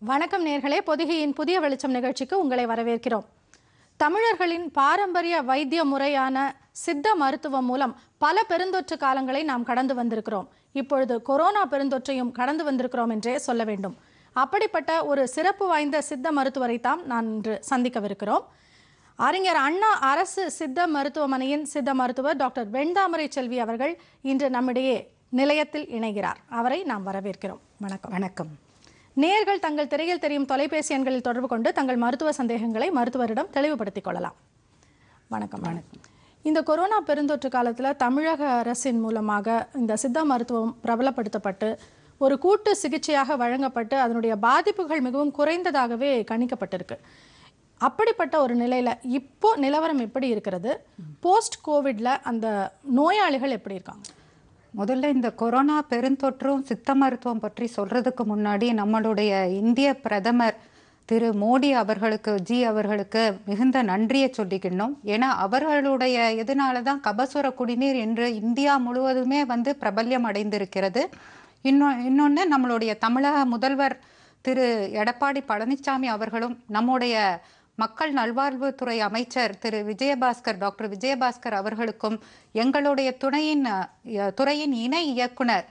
வணக்கம் நேர்களே பொதிகையின் புதிய வெளிச்சம் நிகழ்ச்சிக்கு உங்களை வரவேற்கிறோம் தமிழர்களின் பாரம்பரிய வைத்திய முறையான சித்த மருத்துவம் மூலம் பல பெருந்தொற்று காலங்களை நாம் கடந்து வந்திருக்கிறோம் இப்பொழுது கொரோனா பெருந்தொற்றையும் கடந்து வந்திருக்கிறோம் என்றே சொல்ல வேண்டும் அப்படிப்பட்ட ஒரு சிறப்பு வாய்ந்த சித்த மருத்துவரை தாம் நான் இன்று சந்திக்கவிருக்கிறோம் அறிஞர் அண்ணா அரசு சித்த மருத்துவமனையின் சித்த மருத்துவர் டாக்டர் வெண்தாமரை செல்வி அவர்கள் இன்று நம்மிடையே நிலையத்தில் இணைகிறார் அவரை நாம் வரவேற்கிறோம் வணக்கம் வணக்கம் நேர்கள் தங்கள் திரையில் தெரியும் தொலைபேசி எண்களில் தொடர்பு கொண்டு தங்கள் மருத்துவ சந்தேகங்களை மருத்துவரிடம் தெளிவுபடுத்திக் கொள்ளலாம் வணக்கம் வணக்கம் இந்த கொரோனா பெருந்தொற்று காலத்தில் தமிழக அரசின் மூலமாக இந்த சித்த மருத்துவம் பிரபலப்படுத்தப்பட்டு ஒரு கூட்டு சிகிச்சையாக வழங்கப்பட்டு அதனுடைய பாதிப்புகள் மிகவும் குறைந்ததாகவே கணிக்கப்பட்டிருக்கு அப்படிப்பட்ட ஒரு நிலையில இப்போ நிலவரம் எப்படி இருக்கிறது போஸ்ட் கோவிட்ல அந்த நோயாளிகள் எப்படி இருக்காங்க முதல்ல இந்த கொரோனா பெருந்தொற்றும் சித்த மருத்துவம் பற்றி சொல்றதுக்கு முன்னாடி நம்மளுடைய இந்திய பிரதமர் திரு மோடி அவர்களுக்கு ஜி அவர்களுக்கு மிகுந்த நன்றியை சொல்லிக்கணும் ஏன்னா அவர்களுடைய இதனால தான் கபசுர குடிநீர் என்று இந்தியா முழுவதுமே வந்து பிரபல்யம் அடைந்திருக்கிறது இன்னொ இன்னொன்று நம்மளுடைய தமிழக முதல்வர் திரு எடப்பாடி பழனிசாமி அவர்களும் நம்முடைய மக்கள் நல்வாழ்வுத்துறை அமைச்சர் திரு விஜயபாஸ்கர் டாக்டர் விஜயபாஸ்கர் அவர்களுக்கும் எங்களுடைய துணையின் அஹ், துறையின் இணை இயக்குனர்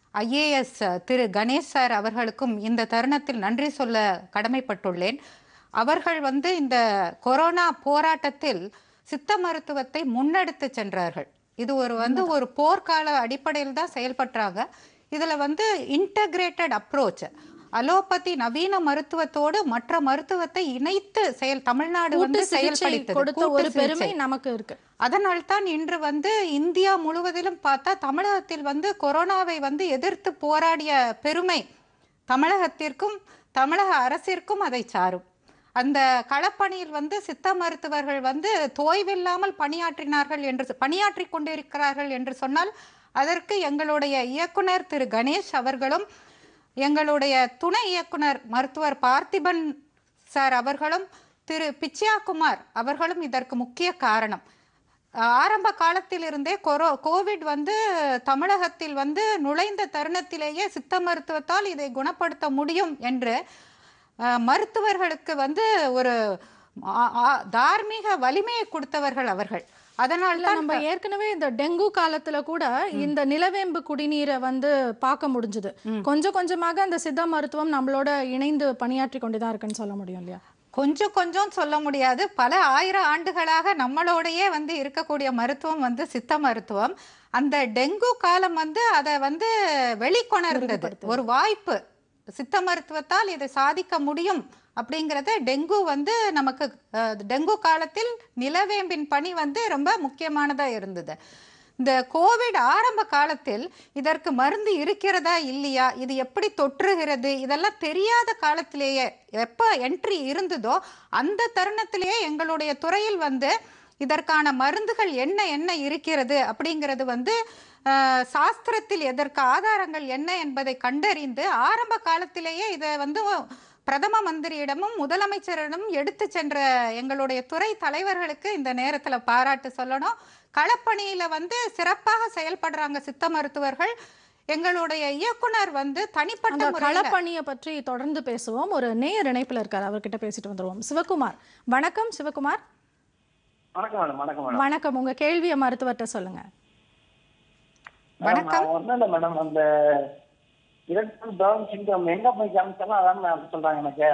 ஐஏஎஸ் திரு கணேஷ் சார் அவர்களுக்கும் இந்த தருணத்தில் நன்றி சொல்ல கடமைப்பட்டுள்ளேன் அவர்கள் வந்து இந்த கொரோனா போராட்டத்தில் சித்த மருத்துவத்தை முன்னெடுத்து சென்றார்கள் இது ஒரு வந்து ஒரு போர்க்கால அடிப்படையில் தான் செயல்பட்டாங்க இதுல வந்து இன்டகிரேட்டட் அப்ரோச் அலோபதி நவீன மருத்துவத்தோடு மற்ற மருத்துவத்தை இணைத்து செயல் தமிழ்நாடு கூட்டு வந்து சிகிச்சை செயல்படுத்தது கொடுத்த கூட்டு ஒரு பெருமை சிகிச்சை. நமக்கு இருக்கு அதனால்தான் இன்று வந்து இந்தியா முழுவதிலும் பார்த்தா தமிழகத்தில் வந்து கொரோனாவை வந்து எதிர்த்து போராடிய பெருமை தமிழகத்திற்கும் தமிழக அரசிற்கும் அதை சாரும் அந்த களப்பணியில் வந்து சித்த மருத்துவர்கள் வந்து தோய்வில்லாமல் பணியாற்றினார்கள் என்று பணியாற்றி கொண்டிருக்கிறார்கள் என்று சொன்னால் அதற்கு எங்களுடைய இயக்குனர் திரு கணேஷ் அவர்களும் எங்களுடைய துணை இயக்குனர் மருத்துவர் பார்த்திபன் சார் அவர்களும் திரு பிச்சியாகுமார் அவர்களும் இதற்கு முக்கிய காரணம் ஆரம்ப காலத்திலிருந்தே கொரோ கோவிட் வந்து தமிழகத்தில் வந்து நுழைந்த தருணத்திலேயே சித்த மருத்துவத்தால் இதை குணப்படுத்த முடியும் என்று அஹ், மருத்துவர்களுக்கு வந்து ஒரு ஆ- ஆ- தார்மீக வலிமையை கொடுத்தவர்கள் அவர்கள் அதனால் இல்ல நம்ம ஏற்கனவே இந்த டெங்கு காலத்துல கூட இந்த நிலவேம்பு குடிநீரை வந்து பார்க்க முடிஞ்சது கொஞ்சம் கொஞ்சமாக அந்த சித்த மருத்துவம் நம்மளோட இணைந்து பணியாற்றி கொண்டுதான் இருக்குன்னு சொல்ல முடியும் இல்லையா கொஞ்சம் கொஞ்சம் சொல்ல முடியாது பல ஆயிரம் ஆண்டுகளாக நம்மளோடையே வந்து இருக்கக்கூடிய மருத்துவம் வந்து சித்த மருத்துவம் அந்த டெங்கு காலம் வந்து அதை வந்து வெளிக்கொணர்ந்தது ஒரு வாய்ப்பு சித்த மருத்துவத்தால் இதை சாதிக்க முடியும் அப்படிங்கிறத டெங்கு வந்து நமக்கு அஹ், டெங்கு காலத்தில் நிலவேம்பின் பணி வந்து ரொம்ப முக்கியமானதா இருந்தது இந்த கோவிட் ஆரம்ப காலத்தில் இதற்கு மருந்து இருக்கிறதா இல்லையா இது எப்படி தொற்றுகிறது இதெல்லாம் தெரியாத காலத்திலேயே எப்போ என்ட்ரி இருந்ததோ அந்த தருணத்திலேயே எங்களுடைய துறையில் வந்து இதற்கான மருந்துகள் என்ன என்ன இருக்கிறது அப்படிங்கிறது வந்து அஹ், சாஸ்திரத்தில் எதற்கு ஆதாரங்கள் என்ன என்பதை கண்டறிந்து ஆரம்ப காலத்திலேயே இதை வந்து பிரதம மந்திரியிடமும் முதலமைச்சரிடமும் எடுத்து சென்ற எங்களுடைய துறை தலைவர்களுக்கு இந்த நேரத்தில் பாராட்டு சொல்லணும் களப்பணியில வந்து சிறப்பாக செயல்படுறாங்க சித்த மருத்துவர்கள் எங்களுடைய இயக்குனர் வந்து தனிப்பட்ட அந்த முறையில களப்பணியை பற்றி தொடர்ந்து பேசுவோம் ஒரு நேயர் இணைப்புல இருக்கார் அவர்கிட்ட பேசிட்டு வந்துருவோம் சிவகுமார் வணக்கம் சிவகுமார் வணக்கம் மேடம் வணக்கம் மேடம் வணக்கம் உங்க கேள்வியை மருத்துவர்கிட்ட சொல்லுங்க வணக்கம். மேடம், ஒண்ணும் இல்ல மேடம் அந்த இரண்டு டவுன் சிண்ட்ரோம் எங்க போய் காமிச்சாலும் அதான் மேம் சொல்றாங்க எனக்கு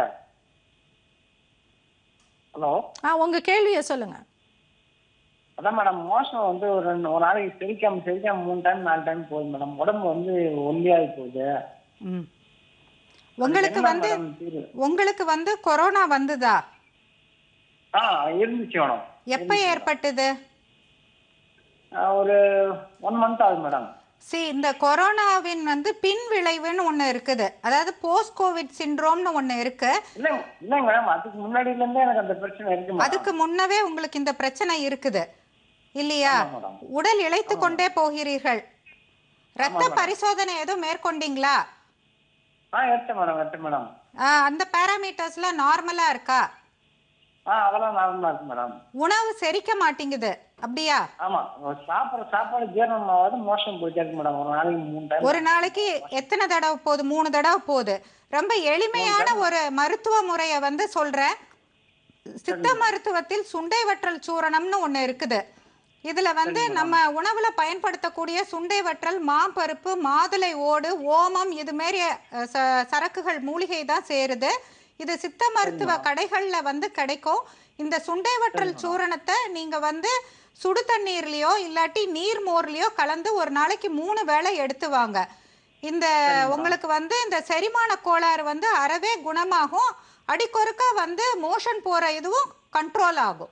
ஹலோ ஆ உங்க கேள்வியை சொல்லுங்க அதான் மேடம் மோஷன் வந்து ஒரு ரெண்டு ஒரு நாளைக்கு செரிக்காம செரிக்காம மூணு டைம் நாலு டைம் போகுது மேடம் உடம்பு வந்து ஒல்லியாகி போகுது ம். உங்களுக்கு என்ன வந்து மேடம் தீர்வு? உங்களுக்கு வந்து கொரோனா வந்ததா ஆ இருந்துச்சு மேடம் எப்ப ஏற்பட்டது ஆ, ஒரு ஒன் மந்த் ஆகுது மேடம் சி இந்த கொரோனாவின் வந்து பின் விளைவுன்னு ஒண்ணு இருக்குது அதாவது போஸ்ட் கோவிட் சிண்ட்ரோம்னு ஒண்ணு இருக்கு இல்லைங்க இல்லைங்க மேடம் அதுக்கு முன்னாடில இருந்தே எனக்கு அந்த பிரச்சனை இருக்கு மேடம் அதுக்கு முன்னவே உங்களுக்கு இந்த பிரச்சனை இருக்குது இல்லையா ஆமா மேடம். உடல் இழைத்து கொண்டே போகிறீர்கள் ரத்த பரிசோதனை எதுவும் மேற்கொண்டீங்களா ஆ எடுத்தேன் மேடம் எடுத்தேன் மேடம் ஆ, அந்த பேராமீட்டர்ஸ்லாம் நார்மலா இருக்கா ஆ அதெல்லாம் நார்மலா இருக்கு மேடம் உணவு செரிக்க மாட்டேங்குது அப்படியா ஆமா சாப்பிட்ற சாப்பாடு ஜீரணம் ஆகாது மோஷன் போயிட்டே இருக்கு மேடம் ஒரு நாளைக்கு மூணு டைம் ஒரு நாளைக்கு எத்தனை தடவை போகுது மூணு தடவை போகுது ரொம்ப எளிமையான ஒரு மருத்துவ முறையை வந்து சொல்றேன் சித்த மருத்துவத்தில் சுண்டை வற்றல் சூரணம்னு ஒண்ணு இருக்குது இதுல வந்து நம்ம உணவுல பயன்படுத்தக்கூடிய சுண்டை வற்றல் மாப்பருப்பு மாதுளை ஓடு ஓமம் இது மாரி அஹ், ச- சரக்குகள் மூலிகை தான் சேருது இது சித்த மருத்துவ கடைகள்ல வந்து கிடைக்கும் இந்த சுண்டை வற்றல் சூரணத்தை நீங்க வந்து சுடு தண்ணீர்லயோ இல்லாட்டி நீர் மோர்லயோ கலந்து ஒரு நாளைக்கு மூணு வேளை எடுத்து வாங்க இந்த உங்களுக்கு வந்து இந்த செரிமான கோளாறு வந்து அறவே குணமாகும் அடிக்கொருக்கா வந்து மோஷன் போற இதுவும் கண்ட்ரோல் ஆகும்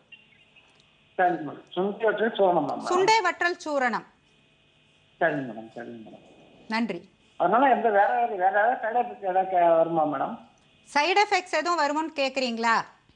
சரிங்க மேடம் சுண்டி வச்சு சோழணும் மேம் சுண்டை வற்றல் சூரணம் சரிங்க மேடம் சரிங்க மேடம் நன்றி அதனால எந்த வேற ஏதாவது- வேற ஏதாவது சைடு எஃபெக்ட் ஏதாவது கே- வருமா மேடம் சைடு எஃபெக்ட்ஸ் எதுவும் வருமோன்னு கேக்குறீங்களா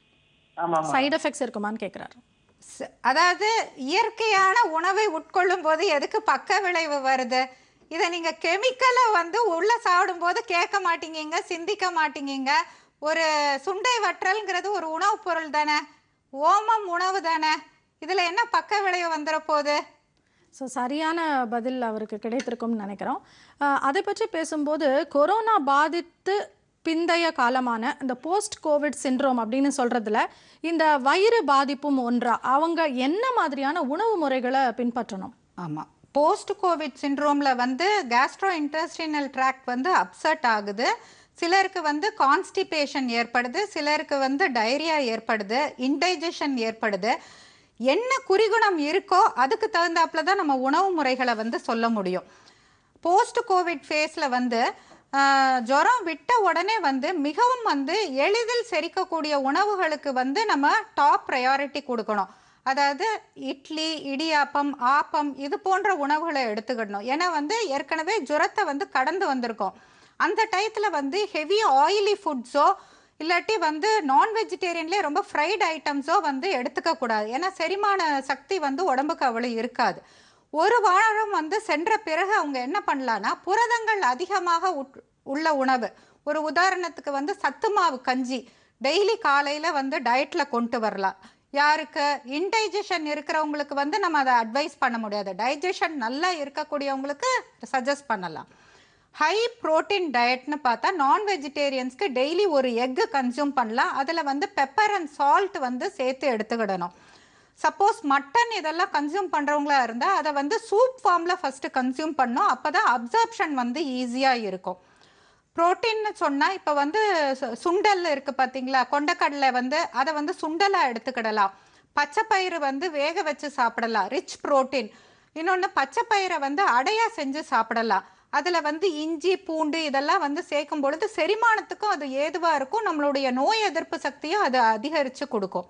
ஆமா மேடம் சைடு எஃபெக்ட்ஸ் இருக்குமான்னு கேட்குறாரு ச- அதாவது இயற்கையான உணவை உட்கொள்ளும் போது எதுக்கு பக்க விளைவு வருது இதை நீங்க கெமிக்கலை வந்து உள்ள சாப்பிடும்போது கேட்க மாட்டீங்க சிந்திக்க மாட்டீங்க ஒரு சுண்டை வற்றல்ங்கிறது ஒரு உணவுப் பொருள் தானே ஓமம் உணவு தானே இதுல என்ன பக்க விளைவு வந்துட போகுது ஸோ சரியான பதில் அவருக்கு கிடைத்திருக்கும்னு நினைக்கிறோம் அஹ், அதை பற்றி பேசும்போது கொரோனா பாதித்து பிந்தைய காலமான இந்த போஸ்ட் கோவிட் சிண்ட்ரோம் அப்படின்னு சொல்றதுல இந்த வயிறு பாதிப்பும் ஒன்றா அவங்க என்ன மாதிரியான உணவு முறைகளை பின்பற்றணும் ஆமாம் போஸ்ட் கோவிட் சிண்ட்ரோம்ல வந்து கேஸ்ட்ரோ இன்டெஸ்டினல் ட்ராக்ட் வந்து அப்செட் ஆகுது சிலருக்கு வந்து கான்ஸ்டிபேஷன் ஏற்படுது சிலருக்கு வந்து டைரியா ஏற்படுது இன்டைஜஷன் ஏற்படுது என்ன குறிகுணம் இருக்கோ அதுக்கு தகுந்தாப்புல தான் நம்ம உணவு முறைகளை வந்து சொல்ல முடியும் போஸ்ட் கோவிட் ஃபேஸில் வந்து ஆஹ், ஜுரம் விட்ட உடனே வந்து மிகவும் வந்து எளிதில் செரிக்கக்கூடிய உணவுகளுக்கு வந்து நம்ம டாப் ப்ரையாரிட்டி கொடுக்கணும் அதாவது இட்லி இடியாப்பம் ஆப்பம் இது போன்ற உணவுகளை எடுத்துக்கிடணும் ஏன்னா வந்து ஏற்கனவே ஜுரத்தை வந்து கடந்து வந்திருக்கோம் அந்த டயத்தில் வந்து ஹெவி ஆயிலி ஃபுட்ஸோ இல்லாட்டி வந்து நான் வெஜிடேரியன்லேயே ரொம்ப ஃப்ரைட் ஐட்டம்ஸோ வந்து எடுத்துக்க கூடாது ஏன்னா செரிமான சக்தி வந்து உடம்புக்கு அவ்வளோ இருக்காது ஒரு வாரம் வந்து சென்ற பிறகு அவங்க என்ன பண்ணலான்னா புரதங்கள் அதிகமாக உட்- உள்ள உணவு ஒரு உதாரணத்துக்கு வந்து சத்து மாவு கஞ்சி டெய்லி காலையில் வந்து டயட்ல கொண்டு வரலாம் யாருக்கு இன்டைஜஷன் இருக்கிறவங்களுக்கு வந்து நம்ம அதை அட்வைஸ் பண்ண முடியாது டைஜஷன் நல்லா இருக்கக்கூடியவங்களுக்கு சஜஸ்ட் பண்ணலாம் ஹை புரோட்டீன் டயட்னு பார்த்தா நான் வெஜிடேரியன்ஸ்க்கு டெய்லி ஒரு எக்கு கன்சியூம் பண்ணலாம் அதில் வந்து பெப்பர் அண்ட் சால்ட் வந்து சேர்த்து எடுத்துக்கிடணும் சப்போஸ் மட்டன் இதெல்லாம் கன்சியூம் பண்ணுறவங்களா இருந்தால் அதை வந்து சூப் ஃபார்மில் ஃபஸ்ட்டு கன்சியூம் பண்ணணும் அப்போ தான் அப்சார்ப்ஷன் வந்து ஈஸியாக இருக்கும் புரோட்டீன்னு சொன்னால் இப்போ வந்து சு- சுண்டல் இருக்குது பார்த்தீங்களா கொண்டக்கடலை வந்து அதை வந்து சுண்டலாக எடுத்துக்கிடலாம் பச்சைப்பயிறு வந்து வேக வச்சு சாப்பிடலாம் ரிச் புரோட்டீன் இன்னொன்று பச்சைப்பயிரை வந்து அடையா செஞ்சு சாப்பிடலாம் அதில் வந்து இஞ்சி பூண்டு இதெல்லாம் வந்து சேர்க்கும் பொழுது செரிமானத்துக்கும் அது ஏதுவாக இருக்கும் நம்மளுடைய நோய் எதிர்ப்பு சக்தியும் அது அதிகரித்து கொடுக்கும்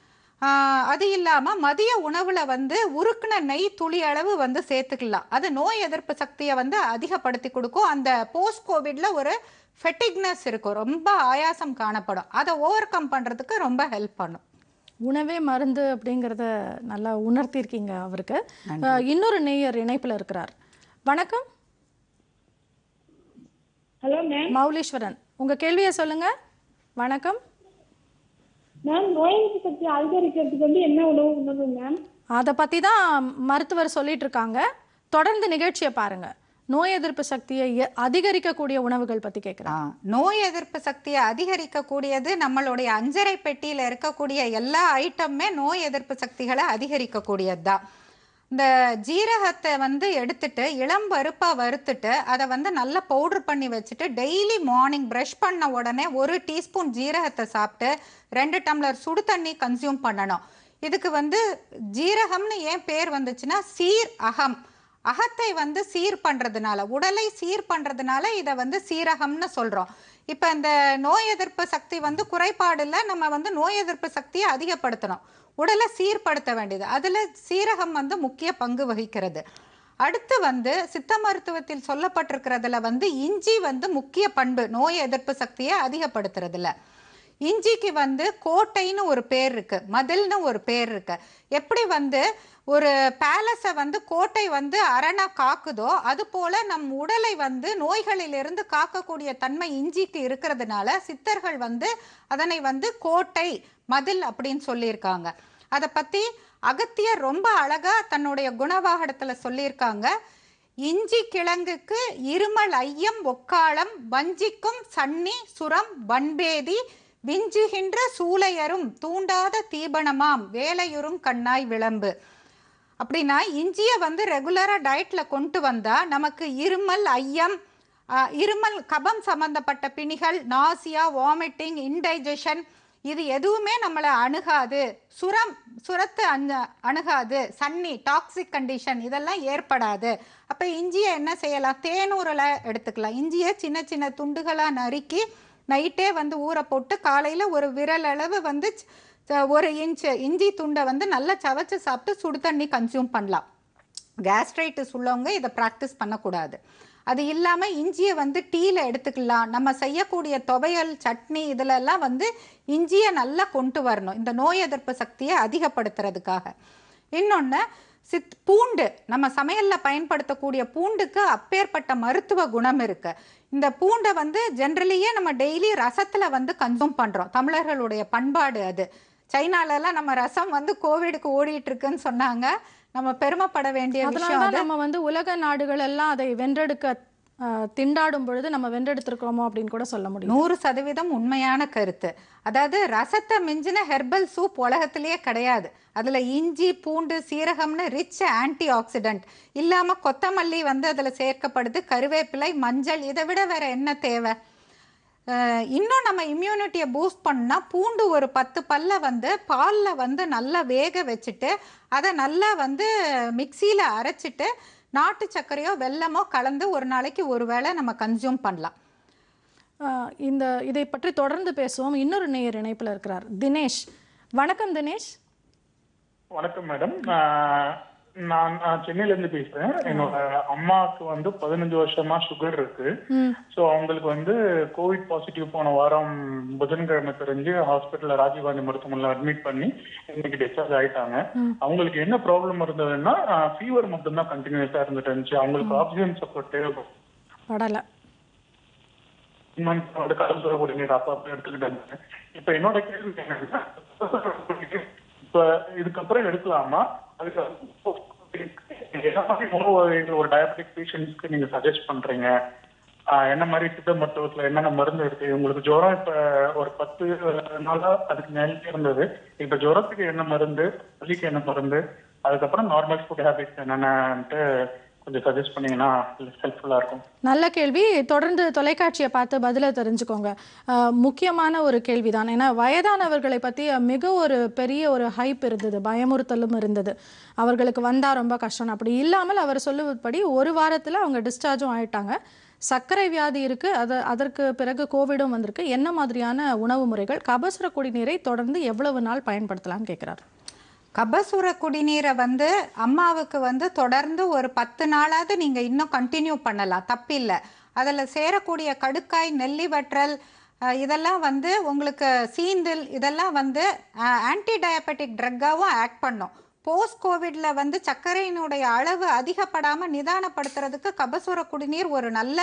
ஆஹ் அது இல்லாமல் மதிய உணவில் வந்து உருக்குன நெய் துளி அளவு வந்து சேர்த்துக்கலாம் அது நோய் எதிர்ப்பு சக்தியை வந்து அதிகப்படுத்தி கொடுக்கும் அந்த போஸ்ட் கோவிட்ல ஒரு ஃபெட்டிக்னஸ் இருக்கும் ரொம்ப ஆயாசம் காணப்படும் அதை ஓவர் கம் பண்ணுறதுக்கு ரொம்ப ஹெல்ப் பண்ணும் உணவே மருந்து அப்படிங்கிறத நல்லா உணர்த்தியிருக்கீங்க அவருக்கு அஹ், இன்னொரு நேயர் இணைப்பில் இருக்கிறார் வணக்கம் ஹலோ மேம் மௌலீஸ்வரன் உங்க கேள்வியை சொல்லுங்க வணக்கம் மேம் நோய் எதிர்ப்பு சக்தி அதிகரிக்கிறதுக்கு வந்து என்ன உணவு உணவு மேம் அதை பற்றி தான் மருத்துவர் சொல்லிட்டு இருக்காங்க தொடர்ந்து நிகழ்ச்சியை பாருங்க நோய் எதிர்ப்பு சக்தியை எ- அதிகரிக்கக்கூடிய உணவுகள் பற்றி கேட்குறேன் ஆ, நோய் எதிர்ப்பு சக்தியை அதிகரிக்கக்கூடியது நம்மளுடைய அஞ்சரை பெட்டியில் இருக்கக்கூடிய எல்லா ஐட்டமுமே நோய் எதிர்ப்பு சக்திகளை அதிகரிக்கக்கூடியது தான் இந்த ஜீரகத்தை வந்து எடுத்துட்டு இளம் பருப்பாக வறுத்துட்டு அதை வந்து நல்லா பவுடர் பண்ணி வச்சுட்டு டெய்லி மார்னிங் ப்ரஷ் பண்ண உடனே ஒரு டீஸ்பூன் ஜீரகத்தை சாப்பிட்டு ரெண்டு டம்ளர் சுடு தண்ணி கன்சியூம் பண்ணணும் இதுக்கு வந்து ஜீரகம்னு ஏன் பேர் வந்துச்சுன்னா சீர் அகம் அகத்தை வந்து சீர் பண்றதுனால உடலை சீர் பண்றதுனால இதை வந்து சீரகம்னு சொல்றோம் இப்போ இந்த நோய் எதிர்ப்பு சக்தி வந்து குறைபாடுல நம்ம வந்து நோய் எதிர்ப்பு சக்தியை அதிகப்படுத்தணும் உடலை சீர்படுத்த வேண்டியது அதுல சீரகம் வந்து முக்கிய பங்கு வகிக்கிறது அடுத்து வந்து சித்த மருத்துவத்தில் சொல்லப்பட்டிருக்கிறதுல வந்து இஞ்சி வந்து முக்கிய பண்பு நோய் எதிர்ப்பு சக்தியை அதிகப்படுத்துறதுல இஞ்சிக்கு வந்து கோட்டைன்னு ஒரு பேர் இருக்கு மதில்னு ஒரு பேர் இருக்கு எப்படி வந்து ஒரு பேலஸை வந்து கோட்டை வந்து அரணா காக்குதோ அது போல நம் உடலை வந்து நோய்களிலிருந்து காக்கக்கூடிய தன்மை இஞ்சிக்கு இருக்கிறதுனால சித்தர்கள் வந்து அதனை வந்து கோட்டை மதில் அப்படின்னு சொல்லியிருக்காங்க அதை பத்தி அகத்தியர் ரொம்ப அழகா தன்னுடைய குணவாகடத்துல சொல்லியிருக்காங்க இஞ்சி கிழங்குக்கு இருமல் ஐயம் ஒக்காளம் வஞ்சிக்கும் சன்னி சுரம் வன்பேதி விஞ்சுகின்ற சூளையரும் தூண்டாத தீபனமாம் வேலையுறும் கண்ணாய் விளம்பு அப்படின்னா இஞ்சியை வந்து ரெகுலராக டயட்டில் கொண்டு வந்தால் நமக்கு இருமல் ஐயம் ஆ, இருமல் கபம் சம்பந்தப்பட்ட பிணிகள் நாசியா வாமிட்டிங் இன்டைஜஷன் இது எதுவுமே நம்மளை அணுகாது சுரம் சுரத்து அஞ்ச அணுகாது சன்னி டாக்ஸிக் கண்டிஷன் இதெல்லாம் ஏற்படாது அப்போ இஞ்சியை என்ன செய்யலாம் தேனூரில் எடுத்துக்கலாம் இஞ்சியை சின்ன சின்ன துண்டுகளாக நறுக்கி நைட்டே வந்து ஊற போட்டு காலையில் ஒரு விரல் அளவு வந்து ச்- ச- ஒரு இன்ச்சு இஞ்சி துண்டை வந்து நல்லா சவைச்சு சாப்பிட்டு சுடு தண்ணி கன்சியூம் பண்ணலாம் கேஸ்ட்ரைட்டிஸ் உள்ளவங்க இதை ப்ராக்டிஸ் பண்ணக்கூடாது அது இல்லாமல் இஞ்சியை வந்து டீயில் எடுத்துக்கலாம் நம்ம செய்யக்கூடிய துவையல் சட்னி இதிலெல்லாம் வந்து இஞ்சியை நல்லா கொண்டு வரணும் இந்த நோய் எதிர்ப்பு சக்தியை அதிகப்படுத்துறதுக்காக இன்னொன்று சித் பூண்டு நம்ம சமையலில் பயன்படுத்தக்கூடிய பூண்டுக்கு அப்பேற்பட்ட மருத்துவ குணம் இருக்கு இந்த பூண்டை வந்து ஜென்ரலியே நம்ம டெய்லி ரசத்தில் வந்து கன்சூம் பண்ணுறோம் தமிழர்களுடைய பண்பாடு அது சைனாலலாம் நம்ம ரசம் வந்து கோவிடுக்கு ஓடிட்டு இருக்குன்னு சொன்னாங்க நம்ம பெருமைப்பட வேண்டிய விஷயம் அதனால அது நம்ம வந்து உலக நாடுகள் எல்லாம் அதை வென்றெடுக்க அஹ், திண்டாடும் பொழுது நம்ம வென்றெடுத்திருக்கிறோமோ அப்படின்னு கூட சொல்ல முடியும் நூறு சதவீதம் உண்மையான கருத்து அதாவது ரசத்தை மிஞ்சின ஹெர்பல் சூப் உலகத்திலேயே கிடையாது அதுல இஞ்சி பூண்டு சீரகம்னு ரிச் ஆன்டி ஆக்சிடென்ட் இல்லாம கொத்தமல்லி வந்து அதுல சேர்க்கப்படுது கருவேப்பிலை மஞ்சள் இதை விட வேற என்ன தேவை அஹ் இன்னும் நம்ம இம்யூனிட்டியை பூஸ்ட் பண்ணா பூண்டு ஒரு பத்து பல்ல வந்து பாலில் வந்து நல்லா வேக வச்சுட்டு அதை நல்லா வந்து மிக்சியில் அரைச்சிட்டு நாட்டு சர்க்கரையோ வெல்லமோ கலந்து ஒரு நாளைக்கு ஒரு வேளை நம்ம கன்சியூம் பண்ணலாம் அஹ், இந்த இதை பற்றி தொடர்ந்து பேசுவோம் இன்னொரு நேயர் இணைப்புல இருக்கிறார் தினேஷ் வணக்கம் தினேஷ் வணக்கம் மேடம் நான் நான் நான் சென்னையில இருந்து பேசுறேன் என்னோட அம்மாவுக்கு வந்து பதினஞ்சு வருஷமா சுகர் இருக்கு ம் ஸோ அவங்களுக்கு வந்து கோவிட் பாசிட்டிவ் போன வாரம் புதன்கிழமை தெரிஞ்சு ஹாஸ்பிட்டல்ல ராஜீவ்காந்தி மருத்துவமனையில் அட்மிட் பண்ணி இன்னைக்கு டிஸ்சார்ஜ் ஆயிட்டாங்க அவங்களுக்கு என்ன ப்ராப்ளம் இருந்ததுன்னா ஃபீவர் மட்டும்தான் கண்டினியூஸா இருந்துட்டு இருந்துச்சு அவங்களுக்கு ஆக்சிஜன் சப்போர்ட் தேவைப்படும் படலை மந்த் கலந்துர குடிநீர் அப்ப அப்ப எடுத்துக்கிட்டு இருந்தேன் இப்ப என்னோட கேள்வி என்னன்னா இப்ப இதுக்கப்புறம் எடுக்கலாமா அதுக்கு என்ன மாதிரி உணவு வகைகள் ஒரு டயபெட்டிக் பேஷண்ட்ஸ்க்கு நீங்க சஜஸ்ட் பண்றீங்க ஆஹ் என்ன மாதிரி சித்த மருத்துவத்துல என்னென்ன மருந்து இருக்கு உங்களுக்கு ஜுரம் இப்ப ஒரு பத்து நாளா அதுக்கு மேலே இருந்தது இப்ப ஜுரத்துக்கு என்ன மருந்து வலிக்கு என்ன மருந்து அதுக்கப்புறம் நார்மல் ஃபுட் ஹேபிட்ஸ் என்னென்னன்ட்டு கொஞ்சம் சஜஸ்ட் பண்ணீங்கன்னா ஹெல்ப்ஃபுல்லா இருக்கும் நல்ல கேள்வி தொடர்ந்து தொலைக்காட்சியை பார்த்து பதிலை தெரிஞ்சுக்கோங்க அஹ், முக்கியமான ஒரு கேள்விதான் ஏன்னா வயதானவர்களை பற்றி மிக ஒரு பெரிய ஒரு ஹைப் இருந்தது பயமுறுத்தலும் இருந்தது அவர்களுக்கு வந்தால் ரொம்ப கஷ்டம் அப்படி இல்லாமல் அவர் சொல்லுவதுபடி ஒரு வாரத்தில் அவங்க டிஸ்சார்ஜும் ஆயிட்டாங்க சர்க்கரை வியாதி இருக்கு அது அதற்கு பிறகு கோவிடும் வந்திருக்கு என்ன மாதிரியான உணவு முறைகள் கபசுர குடிநீரை தொடர்ந்து எவ்வளவு நாள் பயன்படுத்தலாம்னு கேட்குறாரு கபசுர குடிநீரை வந்து அம்மாவுக்கு வந்து தொடர்ந்து ஒரு பத்து நாளாவது நீங்க இன்னும் கண்டினியூ பண்ணலாம் தப்பில்லை அதில் சேரக்கூடிய கடுக்காய் நெல்லி வற்றல் அஹ், இதெல்லாம் வந்து உங்களுக்கு சீந்தில் இதெல்லாம் வந்து ஆன்டி டயபெட்டிக் ட்ரக்காகவும் ஆக்ட் பண்ணும் போஸ்ட் கோவிட்ல வந்து சர்க்கரையினுடைய அளவு அதிகப்படாமல் நிதானப்படுத்துறதுக்கு கபசுர குடிநீர் ஒரு நல்ல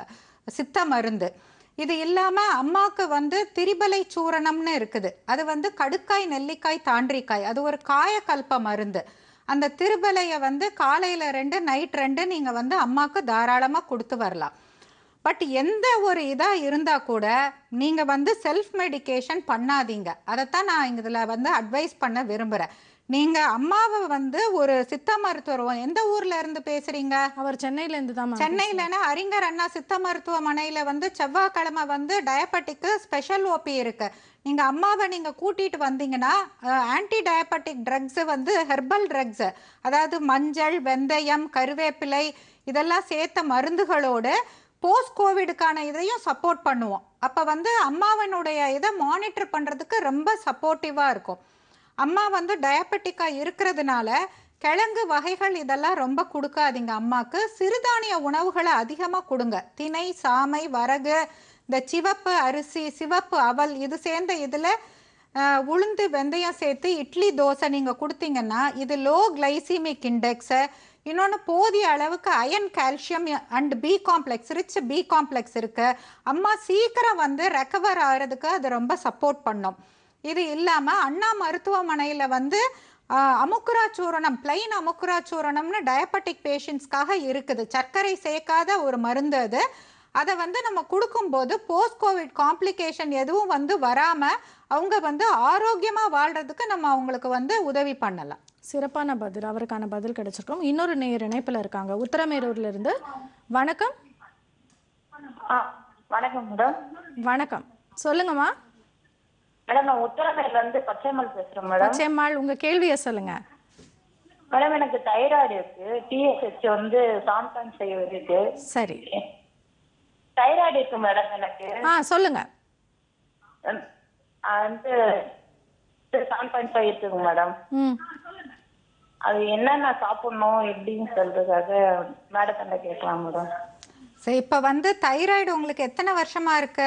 சித்த மருந்து இது இல்லாமல் அம்மாவுக்கு வந்து திரிபலை சூரணம்னு இருக்குது அது வந்து கடுக்காய் நெல்லிக்காய் தாண்டிக்காய் அது ஒரு காயக்கல்ப மருந்து அந்த திருபலையை வந்து காலையில் ரெண்டு நைட் ரெண்டு நீங்கள் வந்து அம்மாவுக்கு தாராளமாக கொடுத்து வரலாம் பட் எந்த ஒரு இதாக இருந்தால் கூட நீங்கள் வந்து செல்ஃப் மெடிகேஷன் பண்ணாதீங்க அதைத்தான் நான் இதில் வந்து அட்வைஸ் பண்ண விரும்புகிறேன் நீங்கள் அம்மாவை வந்து ஒரு சித்த மருத்துவர் எந்த ஊரில் இருந்து பேசுகிறீங்க அவர் சென்னையிலேருந்து தான் ma'am சென்னையிலனா அறிஞர் அண்ணா சித்த மருத்துவமனையில வந்து செவ்வாய்க்கிழமை வந்து டயபெட்டிக்கு ஸ்பெஷல் ஓபி இருக்கு நீங்க அம்மாவை நீங்க கூட்டிட்டு வந்தீங்கன்னா ஆன்டி டயபெட்டிக் ட்ரக்ஸ் வந்து ஹெர்பல் ட்ரக்ஸ் அதாவது மஞ்சள் வெந்தயம் கருவேப்பிலை இதெல்லாம் சேர்த்த மருந்துகளோடு போஸ்ட் கோவிடுக்கான இதையும் சப்போர்ட் பண்ணுவோம் அப்போ வந்து அம்மாவனுடைய இதை மானிட்டர் பண்ணுறதுக்கு ரொம்ப சப்போர்ட்டிவாக இருக்கும் அம்மா வந்து டயபெட்டிக்காக இருக்கிறதுனால கிழங்கு வகைகள் இதெல்லாம் ரொம்ப கொடுக்காதீங்க அம்மாக்கு சிறுதானிய உணவுகளை அதிகமாக கொடுங்க திணை சாமை வரகு இந்த சிவப்பு அரிசி சிவப்பு அவல் இது சேர்ந்த இதில் உளுந்து வெந்தயம் சேர்த்து இட்லி தோசை நீங்கள் கொடுத்தீங்கன்னா இது லோ கிளைசிமிக் இண்டெக்ஸு இன்னொன்று போதிய அளவுக்கு iron calcium and B complex rich B complex இருக்கு அம்மா சீக்கிரம் வந்து ரெக்கவர் ஆகிறதுக்கு அது ரொம்ப சப்போர்ட் பண்ணும் இது இல்லாமல் அண்ணா மருத்துவமனையில் வந்து அமுக்குரா சூரணம் பிளைன் அமுக்குரா சூரணம்னு டயபெட்டிக் பேஷண்ட்ஸ்க்காக இருக்குது சர்க்கரை சேர்க்காத ஒரு மருந்து அது அதை வந்து நம்ம கொடுக்கும்போது போஸ்ட் கோவிட் காம்ப்ளிகேஷன் எதுவும் வந்து வராமல் அவங்க வந்து ஆரோக்கியமாக வாழ்கிறதுக்கு நம்ம அவங்களுக்கு வந்து உதவி பண்ணலாம் சிறப்பான பதில் அவருக்கான பதில் கிடைச்சிருக்கோம் இன்னொரு நேயர் இணைப்புல இருக்காங்க உத்தரமேரூர்ல இருந்து வணக்கம் ஆ வணக்கம் மேடம் வணக்கம் சொல்லுங்கம்மா மேடம் நான் உத்தரமேல இருந்து பச்சைமல் பேசுறேன் மேடம் பச்சையம்மாள் உங்க கேள்வியை சொல்லுங்க மேடம் எனக்கு தைராய்டு இருக்கு டிஎஸ்ஹெச் வந்து செவன் பாயிண்ட் ஃபைவ் இருக்கு சரி தைராய்டு இருக்கு மேடம் எனக்கு ஆ சொல்லுங்க உம், அது வந்து செவன் பாயிண்ட் ஃபைவ் இருக்குங்க மேடம் ம் அது என்னென்ன சாப்பிடணும் எப்படின்னு சொல்றதுக்காக மேடத்திட்ட கேட்கலாம் மேடம் சரி இப்போ வந்து தைராய்டு உங்களுக்கு எத்தனை வருஷமா இருக்கு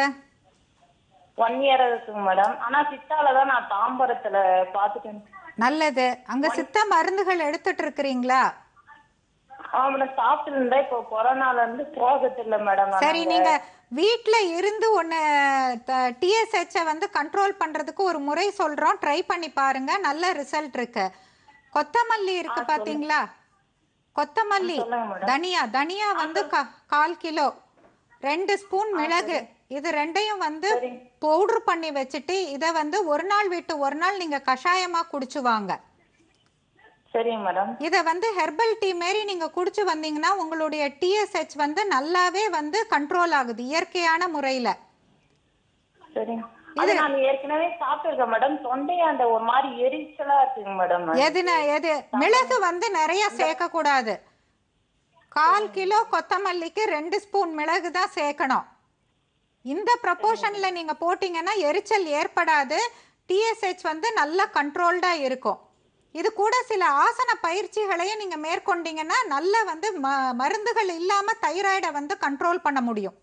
ஒன் இயர் இருக்குங்க மேடம் ஆனா சித்தால தான் நான் தாம்பரத்துல பாத்துட்டேன் நல்லது அங்க சித்த மருந்துகள் எடுத்துட்டு இருக்கிறீங்களா ஆ மேடம் சாப்பிட்டு இருந்தேன் இப்போ கொரோனால இருந்து போகிறது இல்லை மேடம் சரி நீங்க வீட்ல இருந்து ஒன்னு டிஎஸ்ஹெச் வந்து கண்ட்ரோல் பண்றதுக்கு ஒரு முறை சொல்றோம் ட்ரை பண்ணி பாருங்க நல்ல ரிசல்ட் இருக்கு கொத்தமல்லி இருக்கு பாத்தீங்களா கொத்தமல்லி சொல்லுங்க மேடம். தனியா தனியா வந்து கா- கால் கிலோ ரெண்டு ஸ்பூன் மிளகு இது ரெண்டையும் வந்து பவுடர் பண்ணி வச்சுட்டு இதை வந்து ஒரு நாள் விட்டு ஒரு நாள் நீங்க கஷாயமா குடிச்சு வாங்க சரிங்க மேடம் இதை வந்து ஹெர்பல் டீ மாரி நீங்க குடிச்சு வந்தீங்கன்னா உங்களுடைய டிஎஸ்ஹெச் வந்து நல்லாவே வந்து கண்ட்ரோல் ஆகுது இயற்கையான முறையில சரிங்க அது நான் ஏற்கனவே சாப்பிட்டிருக்கேன் மேடம் தொண்டையாண்ட ஒரு மாதிரி எரிச்சலா இருக்குங்க மேடம் எதுன எது மிளகு வந்து நிறைய சேர்க்க கூடாது கால் கிலோ கொத்தமல்லிக்கு ரெண்டு ஸ்பூன் மிளகு தான் சேர்க்கணும் இந்த ப்ரப்போர்ஷன்ல நீங்க போட்டீங்கன்னா எரிச்சல் ஏற்படாது டிஎஸ்ஹெச் வந்து நல்லா கண்ட்ரோல்டா இருக்கும் இது கூட சில ஆசன பயிற்சிகளையும் நீங்க மேற்கொண்டீங்கன்னா நல்ல வந்து ம மருந்துகள் இல்லாம தைராய்டை வந்து கண்ட்ரோல் பண்ண முடியும்